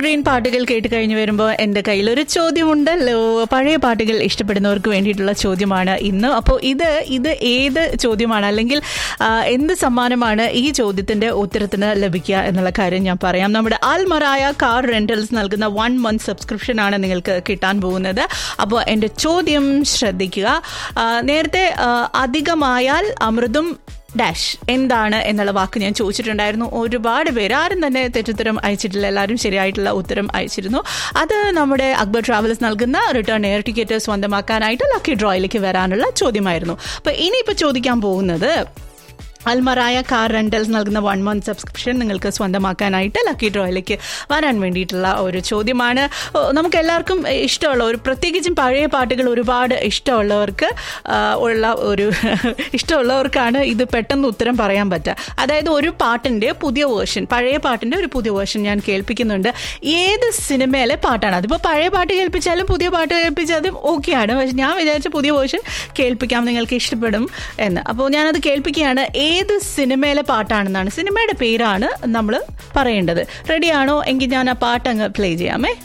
evergreen പാട്ടുകൾ കേട്ട് കഴിഞ്ഞ് വരുമ്പോൾ എൻ്റെ കയ്യിൽ ഒരു ചോദ്യമുണ്ടല്ലോ പഴയ പാട്ടുകൾ ഇഷ്ടപ്പെടുന്നവർക്ക് വേണ്ടിയിട്ടുള്ള ചോദ്യമാണ് ഇന്ന് അപ്പോൾ ഇത് ഇത് ഏത് ചോദ്യമാണ് അല്ലെങ്കിൽ ആ, എന്ത് സമ്മാനമാണ് ഈ ചോദ്യത്തിന്റെ ഉത്തരത്തിന് ലഭിക്കുക എന്നുള്ള കാര്യം ഞാൻ പറയാം നമ്മുടെ ആൽമറായ കാർ റെന്റൽസ് നൽകുന്ന വൺ മന്ത് സബ്സ്ക്രിപ്ഷൻ ആണ് നിങ്ങൾക്ക് കിട്ടാൻ പോകുന്നത് അപ്പോൾ എൻ്റെ ചോദ്യം ശ്രദ്ധിക്കുക ആ, നേരത്തെ ആ, അധികമായാൽ അമൃതും ഡാഷ് എന്താണ് എന്നുള്ള വാക്ക് ഞാൻ ചോദിച്ചിട്ടുണ്ടായിരുന്നു ഒരുപാട് പേര് ആരും തന്നെ തെറ്റുത്തരം അയച്ചിട്ടില്ല എല്ലാവരും ശരിയായിട്ടുള്ള ഉത്തരം അയച്ചിരുന്നു അത് നമ്മുടെ അക്ബർ ട്രാവൽസ് നൽകുന്ന റിട്ടേൺ എയർ ടിക്കറ്റ് സ്വന്തമാക്കാനായിട്ട് ലക്കി ഡ്രോയിലേക്ക് വരാനുള്ള ചോദ്യമായിരുന്നു അപ്പോൾ ഇനിയിപ്പോൾ ചോദിക്കാൻ പോകുന്നത് അൽമറായ കാർ റെന്റൽസ് നൽകുന്ന വൺ മന്ത് സബ്സ്ക്രിപ്ഷൻ നിങ്ങൾക്ക് സ്വന്തമാക്കാനായിട്ട് ലക്കി ഡ്രോയിലേക്ക് വരാൻ വേണ്ടിയിട്ടുള്ള ഒരു ചോദ്യമാണ് ഓ, നമുക്ക് എല്ലാവർക്കും ഇഷ്ടമുള്ള ഒരു പ്രത്യേകിച്ചും പഴയ പാട്ടുകൾ ഒരുപാട് ഇഷ്ടമുള്ളവർക്ക് ആ, ഉള്ള ഒരു ഇഷ്ടമുള്ളവർക്കാണ് ഇത് പെട്ടെന്ന് ഉത്തരം പറയാൻ പറ്റുക അതായത് ഒരു പാട്ടിൻ്റെ പുതിയ വേർഷൻ പഴയ പാട്ടിൻ്റെ ഒരു പുതിയ വേർഷൻ ഞാൻ കേൾപ്പിക്കുന്നുണ്ട് ഏത് സിനിമയിലെ പാട്ടാണ് അതിപ്പോൾ പഴയ പാട്ട് കേൾപ്പിച്ചാലും പുതിയ പാട്ട് കേൾപ്പിച്ചാലും ഓക്കെയാണ് പക്ഷെ ഞാൻ വിചാരിച്ച പുതിയ വേർഷൻ കേൾപ്പിക്കാം നിങ്ങൾക്ക് ഇഷ്ടപ്പെടും എന്ന് അപ്പോൾ ഞാനത് കേൾപ്പിക്കുകയാണ് ഏത് സിനിമയിലെ പാട്ടാണെന്നാണ് സിനിമയുടെ പേരാണ് നമ്മൾ പറയേണ്ടത് റെഡിയാണോ എങ്കിൽ ഞാൻ ആ പാട്ട് അങ്ങ് പ്ലേ ചെയ്യാമേ